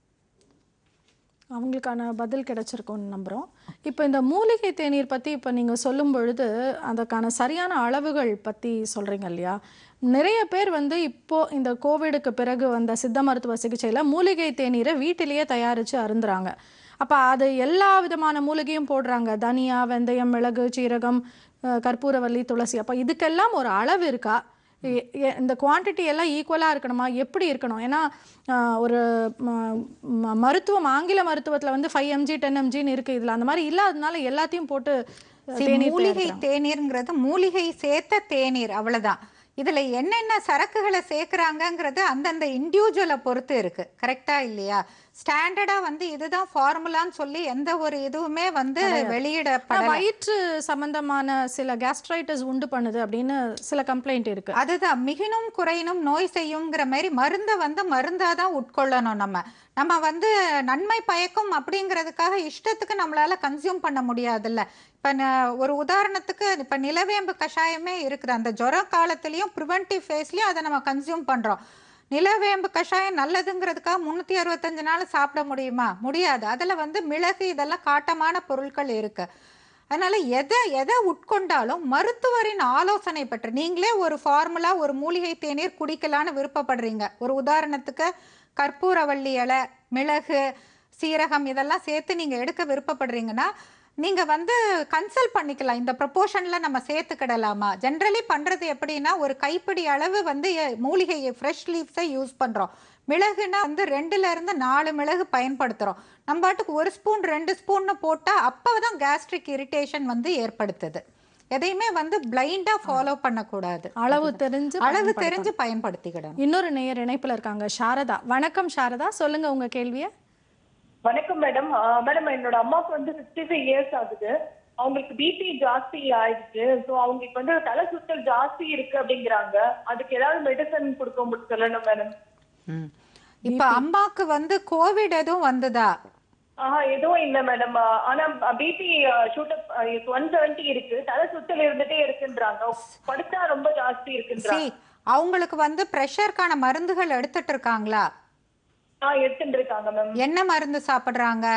அவங்களுக்கான பதில் கிடைச்சிருக்கும்னு நம்புகிறோம் இப்போ இந்த மூலிகை தேநீர் பற்றி இப்போ நீங்கள் சொல்லும் பொழுது அதற்கான சரியான அளவுகள் பற்றி சொல்கிறீங்க இல்லையா நிறைய பேர் வந்து இப்போ இந்த கோவிடுக்கு பிறகு வந்த சித்த மருத்துவ சிகிச்சையில் மூலிகை தேநீரை வீட்டிலேயே தயாரித்து அருந்துறாங்க அப்போ அது எல்லா விதமான மூலிகையும் போடுறாங்க தனியா வெந்தயம் மிளகு சீரகம் அஹ், கற்பூரவல்லி துளசி அப்போ இதுக்கெல்லாம் ஒரு அளவு இருக்கா எ- எ- இந்த குவாண்டிட்டி எல்லாம் ஈக்குவலாக இருக்கணுமா எப்படி இருக்கணும் ஏன்னா ஆஹ், ஒரு ம- ம- மருத்துவம் ஆங்கில மருத்துவத்தில் வந்து ஃபைவ் எம்ஜி டென் எம்ஜின்னு இருக்குது இதில் அந்த மாதிரி இல்லாததுனால எல்லாத்தையும் போட்டு அஹ், சரி, தேநீர் மூலிகை தயாரிக்கிறாங்க. தேநீர்ங்கிறது மூலிகை சேர்த்த தேநீர் அவ்வளவுதான் இதுல என்னென்ன சரக்குகளை சேர்க்கறாங்கங்கிறது அந்தந்த இண்டிவிஜுவலை பொறுத்து இருக்கு கரெக்டா இல்லையா ஸ்டாண்டர்டா வந்து இதுதான் ஃபார்முலான்னு சொல்லி எந்த ஒரு இதுவுமே வந்து ஆனா, வெளியிடப்படல வயிற்று சம்பந்தமான சில கேஸ்ட்ரைட்டிஸ் உண்டு பண்ணுது அப்படின்னு சில கம்ப்ளைண்ட் இருக்கு அதுதான் மிகினும் குறையினும் நோய் செய்யுங்கிற மாதிரி மருந்தை வந்து மருந்தா தான் உட்கொள்ளணும் நம்ம நம்ம வந்து நன்மை பயக்கும் அப்படிங்கிறதுக்காக இஷ்டத்துக்கு நம்மளால கன்சியூம் பண்ண முடியாதுல்ல இப்போ ஒரு உதாரணத்துக்கு இப்போ நிலவேம்பு கஷாயமே இருக்குது அந்த ஜுர காலத்துலேயும் ப்ரிவென்டிவ் ஃபேஸ்லேயும் அதை நம்ம கன்சியூம் பண்ணுறோம் நிலவேம்பு கஷாயம் நல்லதுங்கிறதுக்காக முந்நூற்றி அறுபத்தஞ்சு நாள் சாப்பிட முடியுமா முடியாது அதில் வந்து மிளகு இதெல்லாம் காட்டமான பொருட்கள் இருக்குது அதனால எதை எதை உட்கொண்டாலும் மருத்துவரின் ஆலோசனை பெற்று நீங்களே ஒரு ஃபார்முலா ஒரு மூலிகை தேநீர் குடிக்கலான்னு விருப்பப்படுறீங்க ஒரு உதாரணத்துக்கு கற்பூரவள்ளி இலை மிளகு சீரகம் இதெல்லாம் சேர்த்து நீங்கள் எடுக்க விருப்பப்படுறீங்கன்னா நீங்கள் வந்து கன்சல்ட் பண்ணிக்கலாம் இந்த ப்ரொப்போர்ஷனில் நம்ம சேர்த்துக்கிடலாமா ஜென்ரலி பண்ணுறது எப்படின்னா ஒரு கைப்பிடி அளவு வந்து எ- மூலிகை ஃப்ரெஷ் லீவ்ஸை யூஸ் பண்ணுறோம் மிளகுனா வந்து ரெண்டுல இருந்து நாலு மிளகு பயன்படுத்துகிறோம் நம்ம பாட்டுக்கு ஒரு ஸ்பூன் ரெண்டு ஸ்பூன்னு போட்டால் அப்போ தான் கேஸ்ட்ரிக் இரிட்டேஷன் வந்து ஏற்படுத்துது எதையுமே வந்து பிளைண்டாக ஃபாலோ பண்ணக்கூடாது அளவு தெரிஞ்சு அளவு பயன்படுத்தணும். தெரிஞ்சு பயன்படுத்திக்கிடணும் இன்னொரு நேயர் இணைப்புல இருக்காங்க சாரதா வணக்கம் சாரதா சொல்லுங்க உங்க கேள்வியை வணக்கம் மேடம் மேடம் என்னோட அம்மாவுக்கு வந்து சிக்ஸ்டி ஃபைவ் இயர்ஸ் ஆகுது அவங்களுக்கு பிபி ஜாஸ்தி ஆயிடுச்சு ஸோ அவங்களுக்கு வந்து தலை சுத்தல் ஜாஸ்தி இருக்கு அப்படிங்கிறாங்க அதுக்கு ஏதாவது மெடிசன் கொடுக்க முடியும் சொல்லணும் மேடம் இப்போ அம்மாக்கு வந்து கோவிட் எதுவும் வந்ததா ஆஹா எதுவும் இல்ல மேடம் ஆனா BP shoot up one seventy இருக்கு தலை சுத்தல் இருந்துட்டே இருக்குன்றாங்க படுத்தா ரொம்ப ஜாஸ்தி சி இருக்குன்றாங்க அவங்களுக்கு வந்து ப்ரெஷருக்கான மருந்துகள் எடுத்துட்டு இருக்காங்களா ஆ எடுத்துட்டு இருக்காங்க மேம் என்ன மருந்து சாப்பிடுறாங்க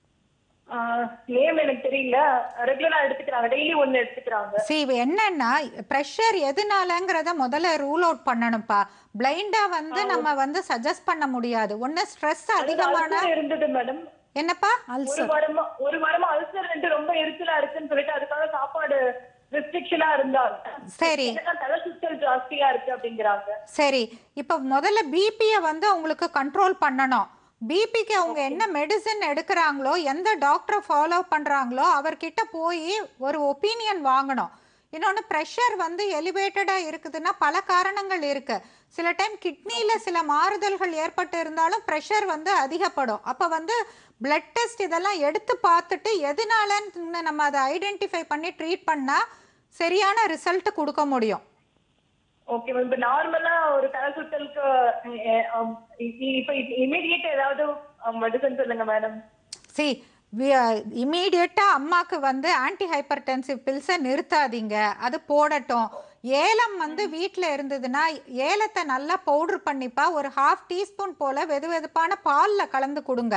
நேம் எனக்கு தெரியல ரெகுலரா எடுத்துக்கிறாங்க டெய்லி ஒன்னு எடுத்துக்கிறாங்க சி என்னன்னா ப்ரெஷர் எதுனாலங்கிறத முதல்ல ரூல் அவுட் பண்ணணும்ப்பா பிளைண்டா வந்து நம்ம வந்து சஜஸ்ட் பண்ண முடியாது ஒண்ணு ஸ்ட்ரெஸ் அதிகமான அல்சர் இருந்தது மேடம் என்னப்பா ஒரு வாரமா ஒரு வாரமா அல்சர் ரொம்ப எரிச்சலா இருக்குன்னு சொல்லிட்டு அதுக்காக சாப்பாடு ரெஸ்ட்ரிக்ஷனா இருந்தாங்க சரி. என்னன்னா தலை சுத்தல் ஜாஸ்தியா இருக்கு அப்படிங்கிறாங்க சரி இப்போ முதல்ல பிபியை வந்து அவங்களுக்கு கண்ட்ரோல் பண்ணணும் பிபிக்கு அவங்க என்ன மெடிசன் எடுக்கிறாங்களோ எந்த டாக்டரை ஃபாலோ பண்ணுறாங்களோ அவர்கிட்ட போய் ஒரு ஒப்பீனியன் வாங்கணும் இன்னொன்று ப்ரெஷர் வந்து எலிவேட்டடாக இருக்குதுன்னா பல காரணங்கள் இருக்கு சில டைம் கிட்னியில் சில மாறுதல்கள் ஏற்பட்டு இருந்தாலும் ப்ரெஷர் வந்து அதிகப்படும் அப்போ வந்து பிளட் டெஸ்ட் இதெல்லாம் எடுத்து பார்த்துட்டு எதனாலன்னு நம்ம அதை ஐடென்டிஃபை பண்ணி ட்ரீட் பண்ணால் சரியான ரிசல்ட் கொடுக்க முடியும் ஓகே மேம் இப்ப நார்மலா ஒரு தலை சுத்தலுக்கு அஹ், அஹ், இப்ப இமீடியட் ஏதாவது மெடிசன் சொல்லுங்க மேடம் சி இமீடியட்டாக அம்மாக்கு வந்து ஆன்டி ஹைப்பர்டென்சிவ் பில்ஸை நிறுத்தாதீங்க அது போடட்டும் ஏலம் வந்து வீட்டில் இருந்ததுன்னா ஏலத்தை நல்லா பவுடர் பண்ணிப்பா ஒரு ஹாஃப் டீஸ்பூன் போல் வெது வெதுப்பான பாலில் கலந்து கொடுங்க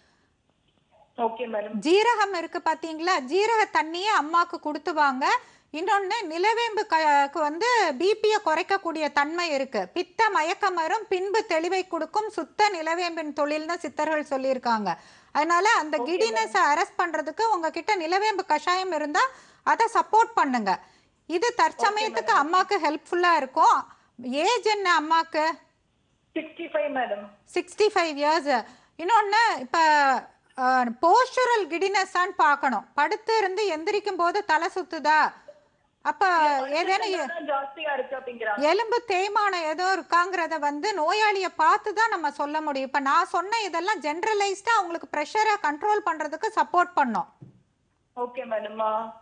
ஓகே மேடம் ஜீரகம் இருக்கு பாத்தீங்களா ஜீரக தண்ணியை அம்மாக்கு கொடுத்துவாங்க இன்னொன்று நிலவேம்பு க வந்து பிபியை குறைக்கக்கூடிய தன்மை இருக்கு பித்த மயக்கம் வரும் பின்பு தெளிவை கொடுக்கும் சுத்த நிலவேம்பின் தொழில்னு சித்தர்கள் சொல்லியிருக்காங்க அதனால அந்த கிடினஸை அரெஸ்ட் பண்றதுக்கு உங்ககிட்ட நிலவேம்பு கஷாயம் இருந்தா அதை சப்போர்ட் பண்ணுங்க இது தற்சமயத்துக்கு அம்மாக்கு ஹெல்ப்ஃபுல்லா இருக்கும் ஏஜ் என்ன அம்மாக்கு sixty five madam sixty five years இன்னொன்று இப்போ போஸ்டரல் கிடினஸான்னு பார்க்கணும் படுத்து இருந்து எந்திரிக்கும் போது தலை சுத்துதா அப்போ ஏதேனும் எ- ஜாஸ்தியா இருக்கு அப்படிங்கிறாங்க எலும்பு தேய்மானம் ஏதோ இருக்காங்கிறத வந்து நோயாளியை பார்த்து தான் நம்ம சொல்ல முடியும் இப்போ நான் சொன்ன இதெல்லாம் ஜென்ரலைஸ்டாக அவங்களுக்கு ப்ரெஷரை கண்ட்ரோல் பண்ணுறதுக்கு சப்போர்ட் பண்ணோம் okay madam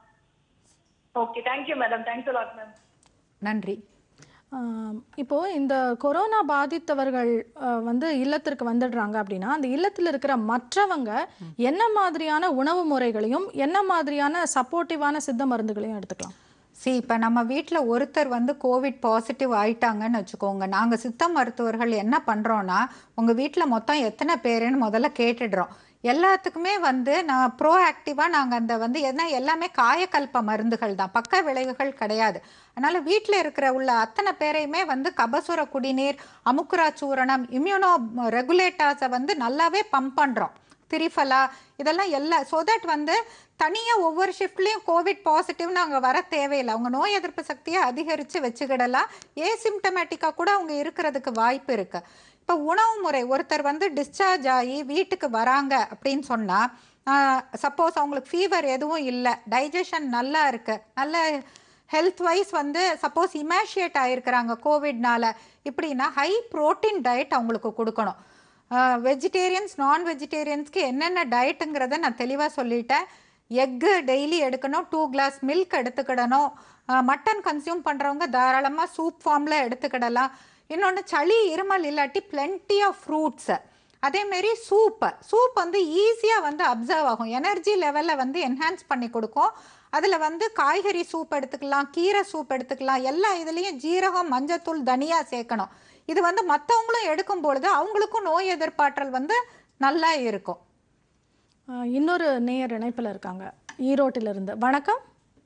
okay thank you madam thanks lot ma'am நன்றி ஆம், இப்போ இந்த கொரோனா பாதித்தவர்கள் அஹ், வந்து இல்லத்திற்கு வந்துடுறாங்க அப்படின்னா அந்த இல்லத்தில் இருக்கிற மற்றவங்க என்ன மாதிரியான உணவு முறைகளையும் என்ன மாதிரியான சப்போர்ட்டிவான சித்த மருந்துகளையும் எடுத்துக்கலாம் சி இப்போ நம்ம வீட்டில் ஒருத்தர் வந்து கோவிட் பாசிட்டிவ் ஆயிட்டாங்கன்னு வச்சுக்கோங்க நாங்கள் சித்த மருத்துவர்கள் என்ன பண்ணுறோன்னா உங்கள் வீட்டில் மொத்தம் எத்தனை பேருன்னு முதல்ல கேட்டுடுறோம் எல்லாத்துக்குமே வந்து நான் ப்ரோ ஆக்டிவாக நாங்கள் அந்த வந்து என்ன எல்லாமே காயக்கல்ப மருந்துகள் தான் பக்க விளைவுகள் கிடையாது அதனால் வீட்டில் இருக்கிற உள்ள அத்தனை பேரையுமே வந்து கபசுர குடிநீர் அமுக்குரா சூரணம் இம்யூனோ ரெகுலேட்டர்ஸை வந்து நல்லாவே பம்ப் பண்ணுறோம் திரிஃபலா இதெல்லாம் எல்லா ஸோ தட் வந்து தனியாக ஒவ்வொரு ஷிஃப்ட்லேயும் கோவிட் பாசிட்டிவ்னு அவங்க வர தேவையில்லை அவங்க நோய் எதிர்ப்பு சக்தியை அதிகரித்து வச்சுக்கிடலாம் ஏசிம்டமேட்டிக்காக கூட அவங்க இருக்கிறதுக்கு வாய்ப்பு இருக்குது இப்போ உணவு முறை ஒருத்தர் வந்து டிஸ்சார்ஜ் ஆகி வீட்டுக்கு வராங்க அப்படின்னு சொன்னால் சப்போஸ் அவங்களுக்கு ஃபீவர் எதுவும் இல்லை டைஜஷன் நல்லா இருக்குது நல்ல ஹெல்த் வைஸ் வந்து சப்போஸ் இமேஷியேட் ஆகிருக்கிறாங்க கோவிட்னால இப்படின்னா ஹை ப்ரோட்டீன் டயட் அவங்களுக்கு கொடுக்கணும் வெஜிடேரியன்ஸ் நான் வெஜிடேரியன்ஸ்க்கு என்னென்ன டயட்டுங்கிறத நான் தெளிவாக சொல்லிட்டேன் எக்கு டெய்லி எடுக்கணும் டூ கிளாஸ் மில்க் எடுத்துக்கிடணும் மட்டன் கன்சியூம் பண்ணுறவங்க தாராளமாக சூப் ஃபார்மில் எடுத்துக்கிடலாம் இன்னொன்று சளி இருமல் இல்லாட்டி plenty ஆஃப் ஃப்ரூட்ஸு அதேமாரி சூப்பு சூப் வந்து ஈஸியாக வந்து அப்சர்வ் ஆகும் எனர்ஜி லெவலில் வந்து என்ஹான்ஸ் பண்ணி கொடுக்கும் அதில் வந்து காய்கறி சூப் எடுத்துக்கலாம் கீரை சூப் எடுத்துக்கலாம் எல்லா இதுலேயும் ஜீரகம் மஞ்சத்தூள் தனியா சேர்க்கணும் இது வந்து மற்றவங்களும் எடுக்கும் பொழுது அவங்களுக்கும் நோய் எதிர்ப்பாற்றல் வந்து நல்லா இருக்கும் அஹ், இன்னொரு நேயர் இணைப்பில் இருக்காங்க ஈரோட்டிலிருந்து வணக்கம்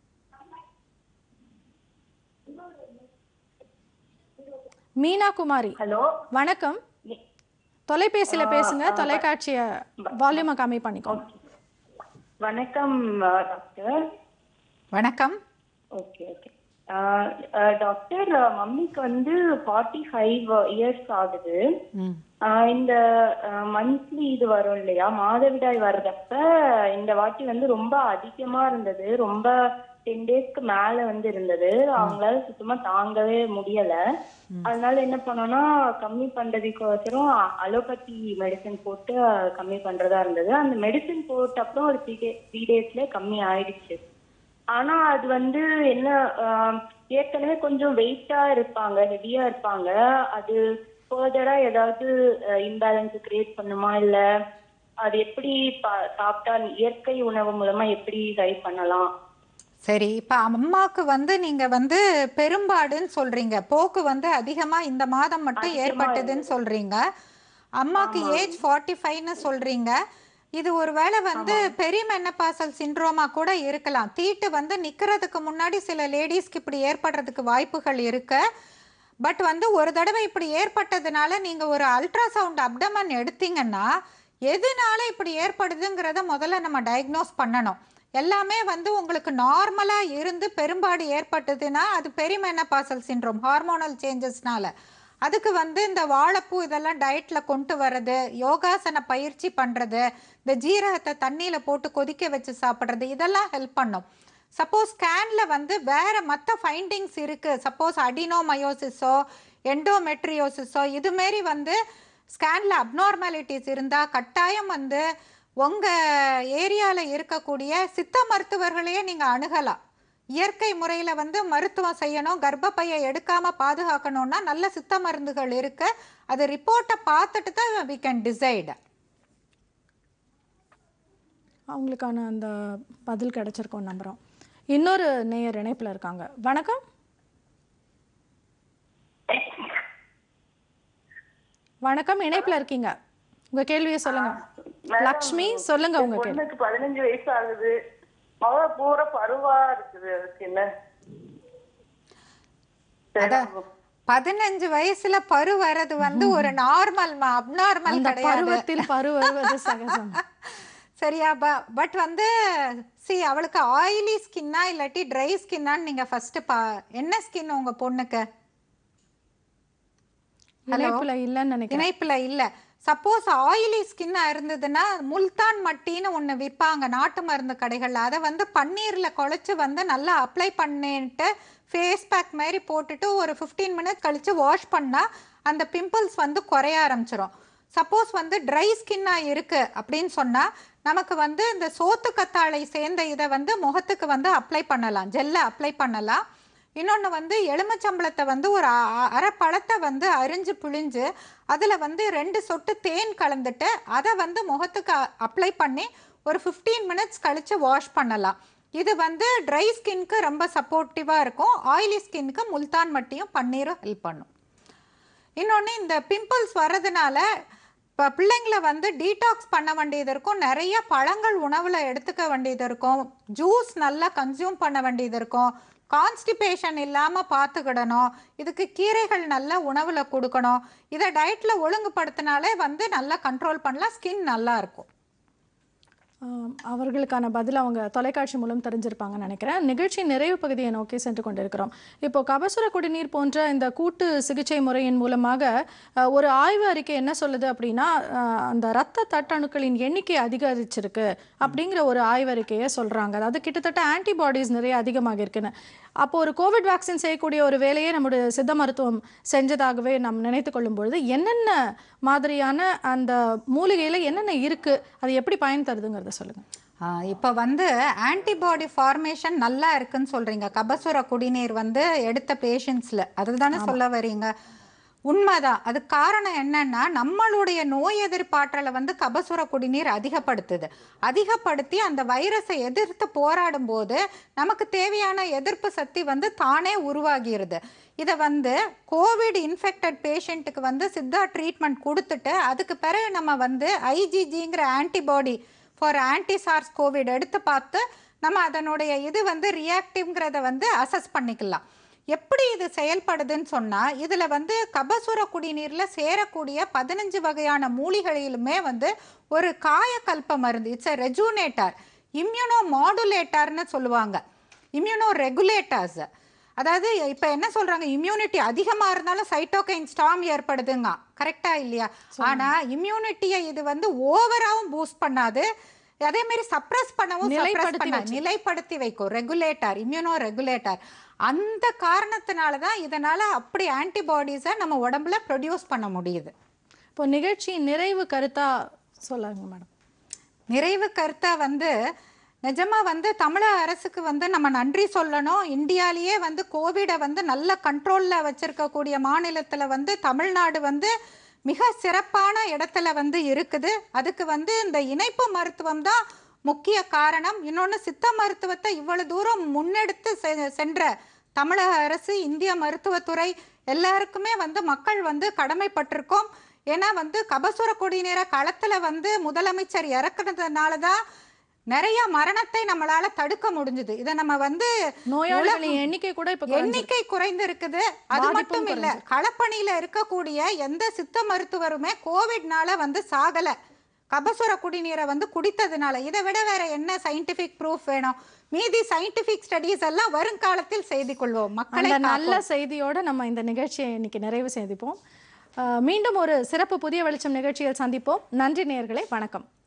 மீனா குமாரி ஹலோ வணக்கம் தொலைபேசியில பேசுங்க தொலைக்காட்சிய வால்யூமை கம்மி பண்ணிக்கோங்க வணக்கம் டாக்டர் வணக்கம் ஓகே ஓகே டாக்டர் மம்மிக்கு வந்து ஃபார்ட்டி ஃபைவ் இயர்ஸ் ஆகுது ம் ஆஹ் இந்த மந்த்லி இது வரும் இல்லையா மாதவிடாய் வர்றப்ப இந்த வாட்டி வந்து ரொம்ப அதிகமா இருந்தது ரொம்ப டென் டேஸ்க்கு மேல வந்து இருந்தது அவங்களால சுத்தமா தாங்கவே முடியல அதனால என்ன பண்ணோம்னா கம்மி பண்றதுக்கோசரம் அலோபதி மெடிசன் போட்டு கம்மி பண்றதா இருந்தது அந்த மெடிசன் போட்ட அப்புறம் ஒரு த்ரீ டே த்ரீ டேஸ்ல கம்மி ஆயிடுச்சு ஆனா அது வந்து என்ன ஆஹ், ஏற்கனவே கொஞ்சம் வெயிட்டா இருப்பாங்க ஹெவியா இருப்பாங்க அது ஃபர்தரா ஏதாவது இம்பேலன்ஸ் கிரியேட் பண்ணுமா இல்ல அது எப்படி பா- சாப்பிட்டா இயற்கை உணவு மூலமா எப்படி சரி பண்ணலாம் சரி இப்போ அம்மாவுக்கு வந்து நீங்கள் வந்து பெரும்பாடுன்னு சொல்கிறீங்க போக்கு வந்து அதிகமாக இந்த மாதம் மட்டும் அதிகமா ஏற்பட்டதுன்னு சொல்கிறீங்க அம்மாக்கு ஏஜ் ஃபார்ட்டி ஃபைவ்னு சொல்கிறீங்க இது ஒருவேளை வந்து பெரிமென்னபாசல் சிண்ட்ரோமா கூட இருக்கலாம் தீட்டு வந்து நிற்கிறதுக்கு முன்னாடி சில லேடிஸ்க்கு இப்படி ஏற்படுறதுக்கு வாய்ப்புகள் இருக்கு பட் வந்து ஒரு தடவை இப்படி ஏற்பட்டதுனால நீங்கள் ஒரு அல்ட்ராசவுண்ட் அப்டமன் எடுத்தீங்கன்னா எதனால இப்படி ஏற்படுதுங்கிறத முதல்ல நம்ம டயக்னோஸ் பண்ணணும் எல்லாமே வந்து உங்களுக்கு நார்மலா இருந்து பெரும்பாடு ஏற்பட்டதுன்னா அது பெரிமெனபாசல் சிண்ட்ரோம் ஹார்மோனல் சேஞ்சஸ்னால அதுக்கு வந்து இந்த வாழைப்பூ இதெல்லாம் டயட்ல கொண்டு வர்றது யோகாசன பயிற்சி பண்றது இந்த ஜீரகத்தை தண்ணியில போட்டு கொதிக்க வச்சு சாப்பிட்றது இதெல்லாம் ஹெல்ப் பண்ணும் சப்போஸ் ஸ்கேன்ல வந்து வேற மற்ற ஃபைண்டிங்ஸ் இருக்கு சப்போஸ் அடினோமயோசிஸோ எண்டோமெட்ரியோசிஸோ இது மாரி வந்து ஸ்கேன்ல அப்நார்மாலிட்டிஸ் இருந்தா கட்டாயம் வந்து உங்க ஏரியால இருக்கக்கூடிய சித்த மருத்துவர்களையே நீங்க அணுகலாம் இயற்கை முறையில வந்து மருத்துவம் செய்யணும் கர்ப்பப்பையை எடுக்காம பாதுகாக்கணும்னா நல்ல சித்த மருந்துகள் இருக்கு அது ரிப்போர்ட்டை பார்த்துட்டு தான் வி கேன் டிசைட் அவங்களுக்கான அந்த பதில் கிடைச்சிருக்கோம் நம்புறோம் இன்னொரு நேயர் இணைப்புல இருக்காங்க வணக்கம் வணக்கம் இணைப்புல இருக்கீங்க உங்க கேள்வியை சொல்லுங்க லக்ஷ்மி சொல்லுங்க உங்க கேள்வி பொண்ணுக்கு பதினஞ்சு வயசு ஆகுது மக பூரா பருவா இருக்குது அதுக்கு என்ன அதான் பதினஞ்சு வயசுல பரு வர்றது வந்து ஒரு நார்மல் அப்நார்மல் அந்த கிடையாது பருவத்தில் பரு வருவது சகஜம் சரியா பட் வந்து சி அவளுக்கு ஆயிலி ஸ்கின்னா இல்லாட்டி ட்ரை ஸ்கின்னான்னு நீங்க ஃபர்ஸ்ட் பா என்ன ஸ்கின் உங்க பொண்ணுக்கு இணைப்புல இல்லைன்னு நினைக்கிறேன் இணைப்புல இல்ல சப்போஸ் ஆயிலி ஸ்கின்னா இருந்ததுன்னா முல்தான் மட்டின்னு ஒன்று விற்பாங்க நாட்டு மருந்து கடைகள்ல அதை வந்து பன்னீர்ல குழச்சி வந்து நல்லா அப்ளை பண்ணிட்டு ஃபேஸ் பேக் மாதிரி போட்டுட்டு ஒரு 15 மினிட்ஸ் கழிச்சு வாஷ் பண்ணா அந்த பிம்பிள்ஸ் வந்து குறைய ஆரம்பிச்சிரும் சப்போஸ் வந்து ட்ரை ஸ்கின்னா இருக்கு அப்படின்னு சொன்னா நமக்கு வந்து இந்த சோத்து கத்தாழை சேர்ந்த இதை வந்து முகத்துக்கு வந்து அப்ளை பண்ணலாம் ஜெல்லை அப்ளை பண்ணலாம் இன்னொன்று வந்து எலுமிச்சம்பழத்தை வந்து ஒரு அ- அ- அரை பழத்தை வந்து அரிஞ்சு பிழிஞ்சு அதில் வந்து ரெண்டு சொட்டு தேன் கலந்துட்டு அதை வந்து முகத்துக்கு அப்ளை பண்ணி ஒரு 15 மினிட்ஸ் கழித்து வாஷ் பண்ணலாம் இது வந்து ட்ரை ஸ்கின்க்கு ரொம்ப சப்போர்ட்டிவாக இருக்கும் ஆயிலி ஸ்கின்க்கு முல்தான் மட்டியும் பன்னீரும் ஹெல்ப் பண்ணும் இன்னொன்று இந்த பிம்பிள்ஸ் வர்றதுனால இப்போ பிள்ளைங்களை வந்து டீடாக்ஸ் பண்ண வேண்டியது இருக்கும் நிறைய பழங்கள் உணவில் எடுத்துக்க வேண்டியது இருக்கும் ஜூஸ் நல்லா கன்சியூம் பண்ண வேண்டியது இருக்கும் கான்ஸ்டிபேஷன் இல்லாமல் பார்த்துக்கிடணும் இதுக்கு கீரைகள் நல்லா உணவில் கொடுக்கணும் இதை டயட்டில் ஒழுங்குபடுத்தினாலே வந்து நல்லா கண்ட்ரோல் பண்ணலாம் ஸ்கின் நல்லா இருக்கும் ஆம், அவர்களுக்கான பதில் அவங்க தொலைக்காட்சி மூலம் தெரிஞ்சிருப்பாங்கன்னு நினைக்கிறேன் நிகழ்ச்சி நிறைவு பகுதியை நோக்கி சென்று கொண்டிருக்கிறோம் இப்போ கபசுர குடிநீர் போன்ற இந்த கூட்டு சிகிச்சை முறையின் மூலமாக அஹ், ஒரு ஆய்வு அறிக்கை என்ன சொல்லுது அப்படின்னா அஹ், அந்த ரத்த தட்டணுக்களின் எண்ணிக்கை அதிகரிச்சிருக்கு அப்படிங்கிற ஒரு ஆய்வறிக்கையை சொல்றாங்க அதாவது கிட்டத்தட்ட ஆன்டிபாடிஸ் நிறைய அதிகமாக இருக்குன்னு அப்போ ஒரு கோவிட் வேக்சின் செய்யக்கூடிய ஒரு வேலையை நம்முடைய சித்த மருத்துவம் செஞ்சதாகவே நாம் நினைத்து கொள்ளும் பொழுது என்னென்ன மாதிரியான அந்த மூலிகையில என்னென்ன இருக்கு அது எப்படி பயன் தருதுங்கிறத சொல்லுங்க இப்போ வந்து ஆன்டிபாடி ஃபார்மேஷன் நல்லா இருக்குன்னு சொல்றீங்க கபசுர குடிநீர் வந்து எடுத்த பேஷண்ட்ஸில் அதுதானே சொல்ல வரீங்க உண்மைதான் அது காரணம் என்னன்னா நம்மளுடைய நோய் எதிர்ப்பாற்றலை வந்து கபசுர குடிநீர் அதிகப்படுத்துது அதிகப்படுத்தி அந்த வைரஸை எதிர்த்து போராடும் போது நமக்கு தேவையான எதிர்ப்பு சக்தி வந்து தானே உருவாகிறது இதை வந்து கோவிட் இன்ஃபெக்டட் பேஷண்ட்டுக்கு வந்து சித்தா ட்ரீட்மெண்ட் கொடுத்துட்டு அதுக்கு பிறகு நம்ம வந்து ஐஜிஜிங்கிற ஆன்டிபாடி ஃபார் ஆன்டிசார்ஸ் கோவிட் எடுத்து பார்த்து நம்ம அதனுடைய இது வந்து ரியாக்டிவ்ங்கிறத வந்து அசஸ் பண்ணிக்கலாம் எப்படி இது செயல்படுதுன்னு சொன்னால் இதில் வந்து கபசுர குடிநீரில் சேரக்கூடிய பதினஞ்சு வகையான மூலிகைகளிலுமே வந்து ஒரு காயக்கல்ப மருந்து இட்ஸ் எ ரெஜூனேட்டர் இம்யூனோ மாடுலேட்டர்னு சொல்லுவாங்க இம்யூனோ ரெகுலேட்டர்ஸ் அதாவது இப்போ என்ன சொல்றாங்க இம்யூனிட்டி அதிகமாக இருந்தாலும் சைட்டோகைன் ஸ்டாம் ஏற்படுதுங்க கரெக்டா இல்லையா ஆனா இம்யூனிட்டியை இது வந்து ஓவராகவும் பூஸ்ட் பண்ணாது அதே மாதிரி சப்ரஸ் பண்ணவும் suppress நிலைப்படுத்தி பண்ண நிலைப்படுத்தி வைக்கும் ரெகுலேட்டர் இம்யூனோ ரெகுலேட்டர் அந்த காரணத்தினால தான் இதனால அப்படி ஆன்டிபாடிஸை நம்ம உடம்புல ப்ரொடியூஸ் பண்ண முடியுது இப்போ நிகழ்ச்சி நிறைவு கருத்தா சொல்லுங்க மேடம் நிறைவு கருத்தா வந்து நிஜமா வந்து தமிழக அரசுக்கு வந்து நம்ம நன்றி சொல்லணும் இந்தியாலேயே வந்து கோவிடை வந்து நல்ல கண்ட்ரோல்ல வச்சிருக்கக்கூடிய மாநிலத்துல வந்து தமிழ்நாடு வந்து மிக சிறப்பான இடத்துல வந்து இருக்குது அதுக்கு வந்து இந்த இணைப்பு மருத்துவம் தான் முக்கிய காரணம் இன்னொன்று சித்த மருத்துவத்தை இவ்வளவு தூரம் முன்னெடுத்து செ- சென்ற தமிழக அரசு இந்திய மருத்துவத்துறை எல்லாருக்குமே வந்து மக்கள் வந்து கடமைப்பட்டிருக்கோம் ஏன்னா வந்து கபசுர குடிநீரை களத்துல வந்து முதலமைச்சர் இறக்குனதுனால தான் நிறைய மரணத்தை நம்மளால தடுக்க முடிஞ்சது இதை நம்ம வந்து நோயாளிகளின் எண்ணிக்கை கூட இப்ப குறைஞ்சிருக்கு. எண்ணிக்கை குறைந்து இருக்குது அது பாதிப்பும் மட்டும் இல்ல களப்பணியில இருக்கக்கூடிய எந்த சித்த மருத்துவருமே கோவிட்னால வந்து சாகல கபசுர குடிநீரை வந்து குடித்ததுனால இதை விட வேற என்ன சயின்டிபிக் ப்ரூஃப் வேணும் மீதி சயின்டிபிக் ஸ்டடீஸ் எல்லாம் வருங்காலத்தில் செய்து கொள்வோம் மக்களை அந்த நல்ல காப்போம். செய்தியோட நம்ம இந்த நிகழ்ச்சியை இன்னைக்கு நிறைவு செய்திப்போம் அஹ், மீண்டும் ஒரு சிறப்பு புதிய வெளிச்சம் நிகழ்ச்சியில் சந்திப்போம் நன்றி நேயர்களே வணக்கம்